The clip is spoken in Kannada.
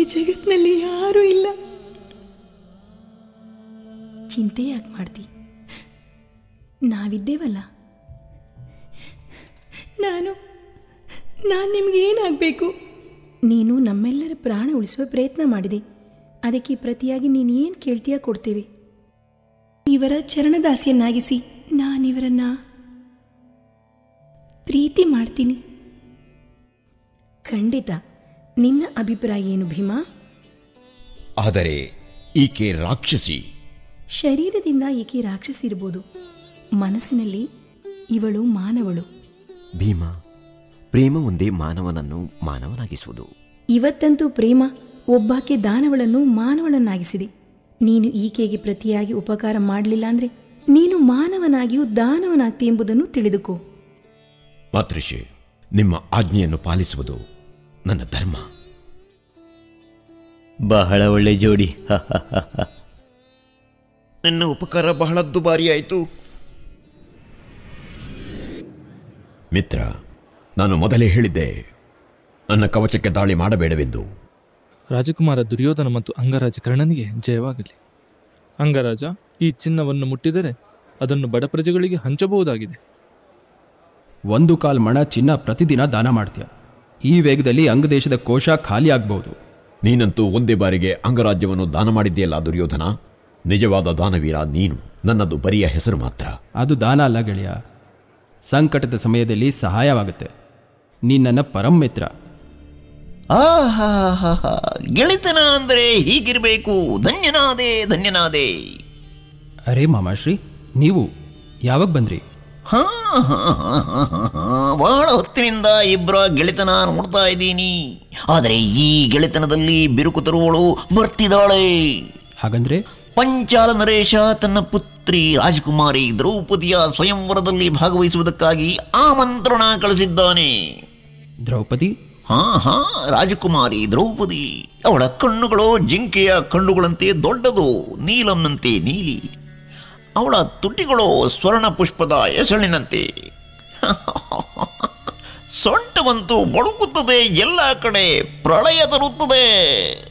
ಜಗತ್ತಿನಲ್ಲಿ ಯಾರೂ ಇಲ್ಲ ಚಿಂತೆ ಯಾಕೆ ಮಾಡ್ತಿ ನಾವಿದ್ದೇವಲ್ಲ ನಾನು ನಾನು ನಿಮ್ಗೆ ಏನಾಗಬೇಕು ನೀನು ನಮ್ಮೆಲ್ಲರ ಪ್ರಾಣ ಉಳಿಸುವ ಪ್ರಯತ್ನ ಮಾಡಿದೆ ಅದಕ್ಕೆ ಪ್ರತಿಯಾಗಿ ನೀನು ಏನು ಕೇಳ್ತೀಯ ಕೊಡ್ತೇವೆ ಇವರ ಚರಣದಾಸಿಯನ್ನಾಗಿಸಿ ನಾನಿವರನ್ನ ಪ್ರೀತಿ ಮಾಡ್ತೀನಿ ಖಂಡಿತ ನಿನ್ನ ಅಭಿಪ್ರಾಯ ಏನು ಭೀಮಾ ಆದರೆ ಈಕೆ ರಾಕ್ಷಸಿ ಶರೀರದಿಂದ ಈಕೆ ರಾಕ್ಷಸಿ ಇರ್ಬೋದು ಮನಸ್ಸಿನಲ್ಲಿ ಇವಳು ಮಾನವಳು ಭೀಮ ಪ್ರೇಮ ಒಂದೇ ಮಾನವನನ್ನು ಮಾನವನಾಗಿಸುವುದು ಇವತ್ತಂತೂ ಪ್ರೇಮ ಒಬ್ಬಾಕೆ ದಾನವಳನ್ನು ಮಾನವಳನ್ನಾಗಿಸಿದೆ ನೀನು ಈಕೆಗೆ ಪ್ರತಿಯಾಗಿ ಉಪಕಾರ ಮಾಡಲಿಲ್ಲ ಅಂದ್ರೆ ನೀನು ಮಾನವನಾಗಿಯೂ ದಾನವನಾಗ್ತಿ ಎಂಬುದನ್ನು ತಿಳಿದುಕೋ ಮಾತೃಷಿ ನಿಮ್ಮ ಆಜ್ಞೆಯನ್ನು ಪಾಲಿಸುವುದು ನನ್ನ ಧರ್ಮ ಬಹಳ ಒಳ್ಳೆ ಜೋಡಿ ನನ್ನ ಉಪಕಾರ ಬಹಳ ದುಬಾರಿಯಾಯಿತು ಮಿತ್ರ ನಾನು ಮೊದಲೇ ಹೇಳಿದ್ದೆ ನನ್ನ ಕವಚಕ್ಕೆ ದಾಳಿ ಮಾಡಬೇಡವೆಂದು ರಾಜಕುಮಾರ ದುರ್ಯೋಧನ ಮತ್ತು ಅಂಗರಾಜ ಕರ್ಣನಿಗೆ ಜಯವಾಗಲಿ ಅಂಗರಾಜ ಈ ಚಿನ್ನವನ್ನು ಮುಟ್ಟಿದರೆ ಅದನ್ನು ಬಡ ಪ್ರಜೆಗಳಿಗೆ ಹಂಚಬಹುದಾಗಿದೆ ಒಂದು ಕಾಲ್ ಮಣ ಚಿನ್ನ ಪ್ರತಿದಿನ ದಾನ ಮಾಡ್ತೀಯ ಈ ವೇಗದಲ್ಲಿ ಅಂಗದೇಶದ ಕೋಶ ಖಾಲಿ ಆಗ್ಬಹುದು ನೀನಂತೂ ಒಂದೇ ಬಾರಿಗೆ ಅಂಗರಾಜ್ಯವನ್ನು ದಾನ ಮಾಡಿದ್ದೀಯಲ್ಲ ದುರ್ಯೋಧನ ನಿಜವಾದ ದಾನವೀರ ನೀನು ನನ್ನದು ಬರಿಯ ಹೆಸರು ಮಾತ್ರ ಅದು ದಾನ ಅಲ್ಲ ಗೆಳೆಯ ಸಂಕಟದ ಸಮಯದಲ್ಲಿ ಸಹಾಯವಾಗುತ್ತೆ ನೀನ್ ನನ್ನ ಪರಂ ಮಿತ್ರ ಆಹಾಹಾಹಾ. ಗೆಳೆತನ ಅಂದರೆ ಹೀಗಿರಬೇಕು ಧನ್ಯನಾದೆ ಧನ್ಯನಾದೆ ಅರೇ ಮಾಮಾಶ್ರೀ ನೀವು ಯಾವಾಗ ಬಂದ್ರಿ ಹಾ ಹಾ, ಹಾ, ಹಾ, ಹಾ, ಹಾ. ಬಹಳ ಹೊತ್ತಿನಿಂದ ಇಬ್ಬರ ಗೆಳೆತನ ನೋಡ್ತಾ ಇದ್ದೀನಿ ಆದರೆ ಈ ಗೆಳೆತನದಲ್ಲಿ ಬಿರುಕು ತರುವಳು ಬರ್ತಿದ್ದಾಳೆ ಹಾಗಂದ್ರೆ ಪಂಚಾಲ ನರೇಶ ತನ್ನ ಪುತ್ರಿ ರಾಜಕುಮಾರಿ ದ್ರೌಪದಿಯ ಸ್ವಯಂವರದಲ್ಲಿ ಭಾಗವಹಿಸುವುದಕ್ಕಾಗಿ ಆಮಂತ್ರಣ ಕಳಿಸಿದ್ದಾನೆ ದ್ರೌಪದಿ ಹಾ ಹಾ ರಾಜಕುಮಾರಿ ದ್ರೌಪದಿ ಅವಳ ಕಣ್ಣುಗಳು ಜಿಂಕೆಯ ಕಣ್ಣುಗಳಂತೆ ದೊಡ್ಡದು ನೀಲಂನಂತೆ ನೀಲಿ ಅವಳ ತುಟಿಗಳು ಸ್ವರ್ಣ ಪುಷ್ಪದ ಎಸಳಿನಂತೆ ಸೊಂಟವಂತೂ ಬಳುಕುತ್ತದೆ ಎಲ್ಲ ಕಡೆ ಪ್ರಳಯ ತರುತ್ತದೆ